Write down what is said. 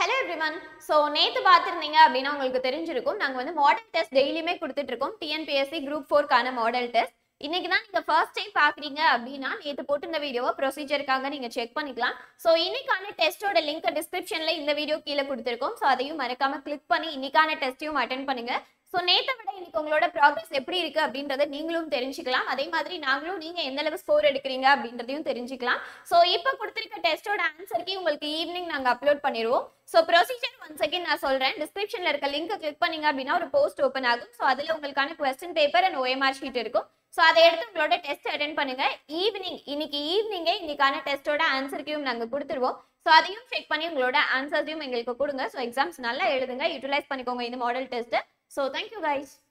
hello everyone so நேற்று பார்த்துருந்தீங்க அப்படின்னா உங்களுக்கு தெரிஞ்சிருக்கும் நாங்கள் வந்து மாடல் டெஸ்ட் டெய்லியுமே கொடுத்துட்டு இருக்கோம் டிஎன்பிஎஸ்சி குரூப் ஃபோர்க்கான மாடல் டெஸ்ட் இன்னைக்கு தான் நீங்க ஃபர்ஸ்ட் டைம் பாக்குறீங்க அப்படின்னா நேத்து போட்டிருந்த வீடியோவை ப்ரொசீஜருக்காக நீங்க செக் பண்ணிக்கலாம் ஸோ இன்னைக்கான டெஸ்டோட லிங்க் டிஸ்கிரிப்ஷன்ல இந்த வீடியோ கீழே கொடுத்துருக்கோம் ஸோ அதையும் மறக்காம கிளிக் பண்ணி இன்னைக்கான டெஸ்ட்டையும் அட்டன் பண்ணுங்க ஸோ நேத்தை விட இன்னைக்கு உங்களோட ப்ராக்ரஸ் எப்படி இருக்கு அப்படின்றத நீங்களும் தெரிஞ்சுக்கலாம் அதே மாதிரி நாங்களும் நீங்க எந்த அளவு ஸ்கோர் எடுக்கிறீங்க அப்படின்றதையும் தெரிஞ்சுக்கலாம் ஸோ இப்போ கொடுத்துருக்க டெஸ்டோட ஆன்சருக்கு உங்களுக்கு ஈவினிங் நாங்கள் அப்லோட் பண்ணிடுவோம் ஸோ ப்ரொசீஜர் ஒன் செகண்ட் நான் சொல்றேன் டிஸ்கிரிப்ஷன்ல இருக்க லிங்க் கிளிக் பண்ணீங்க அப்படின்னா ஒரு போஸ்ட் ஓப்பன் ஆகும் ஸோ அதுல உங்களுக்கான question paper and OMR sheet இருக்கும் ஸோ அதை எடுத்து உங்களோட டெஸ்ட் அட்டன் பண்ணுங்க ஈவினிங் இன்னைக்கு ஈவினிங்கே இன்னைக்கான டெஸ்ட்டோட ஆன்சருக்கையும் நாங்கள் கொடுத்துருவோம் ஸோ அதையும் செக் பண்ணி உங்களோட ஆன்சர்ஸையும் எங்களுக்கு கொடுங்க ஸோ எக்ஸாம்ஸ் நல்லா எழுதுங்க யூட்டிலைஸ் பண்ணிக்கோங்க இந்த model test so thank you guys